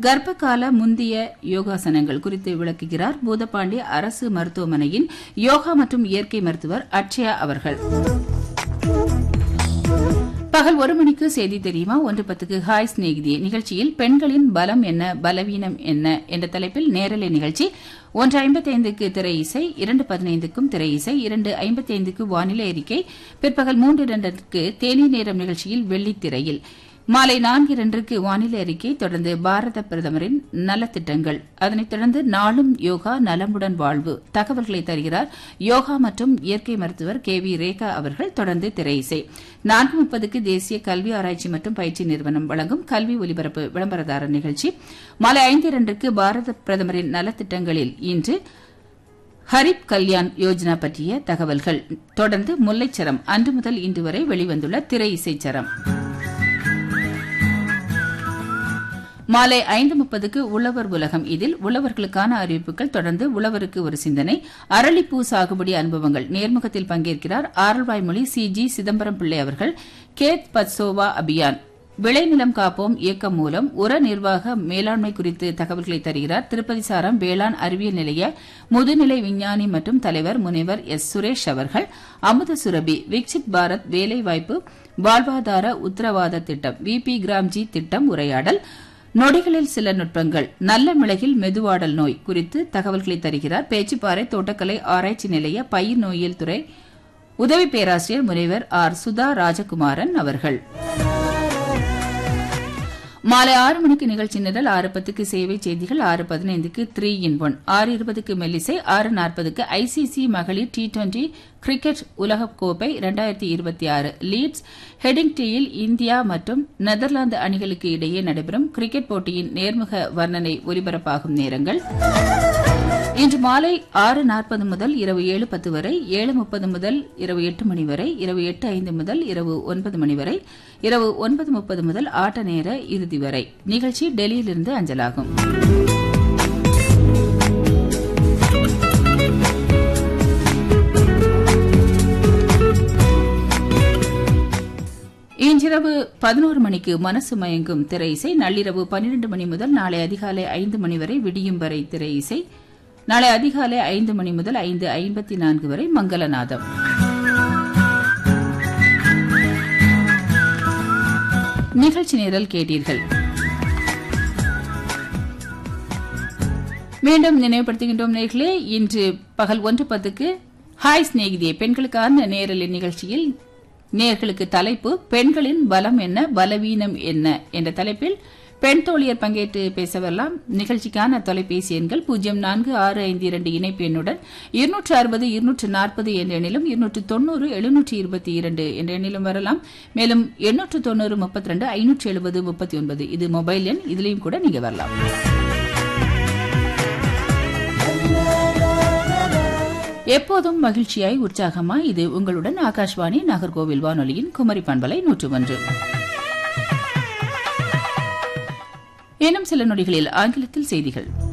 கர்ப்பகால முந்திய யோகாசனங்கள் குறித்து விளக்குகிறார் பூதப்பாண்டி அரசு மருத்துவமனையின் யோகா மற்றும் இயற்கை மருத்துவர் அட்சயா அவர்கள் பகல் ஒரு மணிக்கு செய்தி தெரியுமா ஒன்று பத்துக்கு ஹாய் ஸ்நேகிதி நிகழ்ச்சியில் பெண்களின் பலம் என்ன பலவீனம் என்ன என்ற தலைப்பில் நேரலை நிகழ்ச்சி ஒன்று ஐம்பத்தைந்துக்கு திரை இசை இரண்டு பதினைந்துக்கும் திரை இசை இரண்டு ஐம்பத்தைந்துக்கு வானிலை அறிக்கை பிற்பகல் மூன்று இரண்டுக்கு தேனி நேரம் நிகழ்ச்சியில் வெள்ளித்திரையில் மாலை நான்கு இரண்டுக்கு வானிலை அறிக்கை தொடர்ந்து பாரத பிரதமரின் நலத்திட்டங்கள் அதனைத் தொடர்ந்து நாளும் யோகா நலமுடன் வாழ்வு தகவல்களை தருகிறார் யோகா மற்றும் இயற்கை மருத்துவர் கே வி ரேகா அவர்கள் தொடர்ந்து திரை இசை நான்கு முப்பதுக்கு தேசிய கல்வி ஆராய்ச்சி மற்றும் பயிற்சி நிறுவனம் வழங்கும் கல்வி ஒலிபரப்பு விளம்பரதாரர் நிகழ்ச்சி மாலை ஐந்து இரண்டுக்கு பாரத பிரதமரின் நலத்திட்டங்களில் இன்று ஹரிப் கல்யாண் யோஜனா பற்றிய தகவல்கள் தொடர்ந்து முல்லைச்சரம் அன்று முதல் இன்று வரை வெளிவந்துள்ள திரை இசைச்சரம் மாலை ஐந்து முப்பதுக்கு உழவர் உலகம் இதில் உழவர்களுக்கான அறிவிப்புகள் தொடர்ந்து உழவருக்கு ஒரு சிந்தனை அரளிப்பூ சாகுபடி அனுபவங்கள் நேர்முகத்தில் பங்கேற்கிறார் ஆரல்வாய்மொழி சி ஜி சிதம்பரம் பிள்ளை அவர்கள் கேத் பத்சோவா அபியான் விளைநிலம் காப்போம் இயக்கம் மூலம் உர நிர்வாக மேலாண்மை குறித்து தகவல்களை தருகிறார் திருப்பதி சாரம் வேளாண் அறிவியல் நிலைய முதுநிலை விஞ்ஞானி மற்றும் தலைவர் முனைவர் எஸ் சுரேஷ் அவர்கள் அமுத சுரபி விக்சித் பாரத் வேலைவாய்ப்பு வாழ்வாதார உத்தரவாத திட்டம் வி பி கிராம்ஜி திட்டம் உரையாடல் நொடிகளில் சில நுட்பங்கள் நல்ல மிளகில் மெதுவாடல் நோய் குறித்து தகவல்களை தருகிறார் பேச்சுப்பாறை தோட்டக்கலை ஆராய்ச்சி நிலைய பயிர் நோயியல் துறை உதவி பேராசிரியர் முனைவர் ஆர் சுதா ராஜகுமாரன் அவர்கள் மாலை ஆறு மணிக்கு நிகழ்ச்சி நிரல் ஆறு பத்துக்கு சேவை செய்திகள் ஆறு பதினைந்துக்கு த்ரீ இன் ஒன் ஆறு இருபதுக்கு மெல்லிசை ஆறு நாற்பதுக்கு ஐசிசி மகளிர் டி டுவெண்டி கிரிக்கெட் உலகக்கோப்பை இரண்டாயிரத்தி இருபத்தி ஆறு லீட்ஸ் ஹெடிங்டியில் இந்தியா மற்றும் நெதர்லாந்து அணிகளுக்கு இடையே நடைபெறும் கிரிக்கெட் போட்டியின் நேர்முக வர்ணனை ஒலிபரப்பாகும் நேரங்கள் இன்று மாலை ஆறு நாற்பது முதல் இரவு ஏழு பத்து வரை ஏழு முப்பது முதல் இரவு எட்டு மணி வரை இரவு எட்டு ஐந்து முதல் இரவு ஒன்பது மணி வரை இரவு ஒன்பது முப்பது முதல் ஆட்ட நேர இறுதி வரை நிகழ்ச்சி டெல்லியிலிருந்து அஞ்சலாகும் இன்றிரவு பதினோரு மணிக்கு மனசு மயங்கும் திரை இசை நள்ளிரவு பன்னிரண்டு மணி முதல் நாளை அதிகாலை ஐந்து மணி வரை விடியும் வரை திரை இசை நாளை அதிகாலை ஐந்து மணி முதல் ஐந்து ஐம்பத்தி நான்கு வரை மங்களநாதம் நிகழ்ச்சி நிரல் கேட்டீர்கள் மீண்டும் நினைவுபடுத்துகின்றோம் நேர்களே இன்று பகல் ஒன்று பத்துக்கு ஹாய் சிநேகிதியே பெண்களுக்கான நேரலின் நிகழ்ச்சியில் நேர்களுக்கு தலைப்பு பெண்களின் பலம் என்ன பலவீனம் என்ன என்ற தலைப்பில் பெண் தோழியர் பங்கேற்று பேச வரலாம் நிகழ்ச்சிக்கான தொலைபேசி எண்கள் பூஜ்ஜியம் நான்கு ஆறு ஐந்து இரண்டு இணைப்பு எண்ணுடன் இருநூற்று அறுபது இருநூற்று நாற்பது என்ற எண்ணிலும் இருநூற்று தொண்ணூறு எழுநூற்று இருபத்தி இரண்டு என்ற எண்ணிலும் வரலாம் மேலும் எண்ணூற்று தொண்ணூறு முப்பத்தி ரெண்டு ஐநூற்று எழுபது முப்பத்தி ஒன்பது இது மொபைல் எண் இதுலயும் கூட நீங்க வரலாம் எப்போதும் மகிழ்ச்சியாய் உற்சாகமாய் இது உங்களுடன் ஆகாஷ்வாணி நாகர்கோவில் வானொலியின் குமரி பண்பலை நூற்று ஒன்று இன்னும் சில நொடிகளில் ஆங்கிலத்தில் செய்திகள்